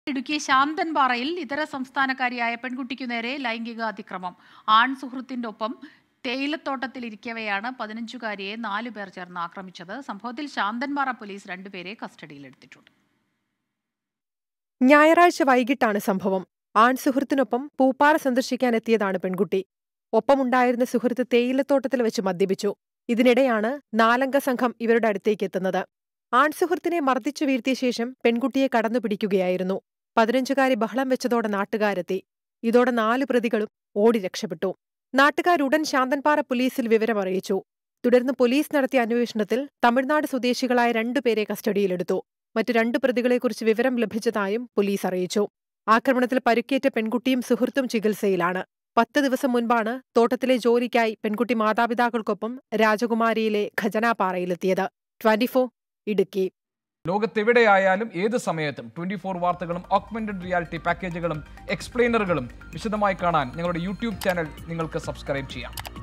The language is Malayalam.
ഇടുക്കി ശാന്തൻപാറയിൽ ഇതര സംസ്ഥാനക്കാരിയായ പെൺകുട്ടിക്കു നേരെ ലൈംഗിക അതിക്രമം ആൺ സുഹൃത്തിന്റെ ഒപ്പം തേയിലത്തോട്ടത്തിലിരിക്കവെയാണ് പതിനഞ്ചുകാരിയെ നാലു പേർ ചേർന്ന് ആക്രമിച്ചത് സംഭവത്തിൽ ശാന്തൻപാറ പോലീസ് രണ്ടുപേരെ കസ്റ്റഡിയിലെടുത്തിട്ടുണ്ട് ഞായറാഴ്ച വൈകിട്ടാണ് സംഭവം ആൺ സുഹൃത്തിനൊപ്പം പൂപ്പാറ സന്ദർശിക്കാനെത്തിയതാണ് പെൺകുട്ടി ഒപ്പമുണ്ടായിരുന്ന സുഹൃത്ത് തേയിലത്തോട്ടത്തിൽ വെച്ച് മദ്യപിച്ചു ഇതിനിടെയാണ് നാലംഗ സംഘം ഇവരുടെ അടുത്തേക്ക് എത്തുന്നത് ആൺ സുഹൃത്തിനെ മർദ്ദിച്ചു വീഴ്ത്തിയ ശേഷം പെൺകുട്ടിയെ കടന്നുപിടിക്കുകയായിരുന്നു പതിനഞ്ചുകാരി ബഹളം വെച്ചതോടെ നാട്ടുകാരെത്തി ഇതോടെ നാല് പ്രതികളും ഓടി രക്ഷപ്പെട്ടു നാട്ടുകാരുടൻ ശാന്തൻപാറ പോലീസിൽ വിവരമറിയിച്ചു തുടർന്ന് പോലീസ് നടത്തിയ അന്വേഷണത്തിൽ തമിഴ്നാട് സ്വദേശികളായ രണ്ടുപേരെ കസ്റ്റഡിയിലെടുത്തു മറ്റു രണ്ട് പ്രതികളെക്കുറിച്ച് വിവരം ലഭിച്ചതായും പോലീസ് അറിയിച്ചു ആക്രമണത്തിൽ പരുക്കേറ്റ പെൺകുട്ടിയും സുഹൃത്തും ചികിത്സയിലാണ് പത്ത് ദിവസം മുൻപാണ് തോട്ടത്തിലെ ജോലിക്കായി പെൺകുട്ടി മാതാപിതാക്കൾക്കൊപ്പം രാജകുമാരിയിലെ ഖജനാപാറയിലെത്തിയത് ട്വന്റിഫോർ ഇടുക്കി ലോകത്തെവിടെയായാലും ഏത് സമയത്തും ട്വന്റി ഫോർ വാർത്തകളും ഓഗ്മെന്റഡ് റിയാലിറ്റി പാക്കേജുകളും എക്സ്പ്ലെയിനറുകളും വിശദമായി കാണാൻ ഞങ്ങളുടെ യൂട്യൂബ് ചാനൽ നിങ്ങൾക്ക് സബ്സ്ക്രൈബ് ചെയ്യാം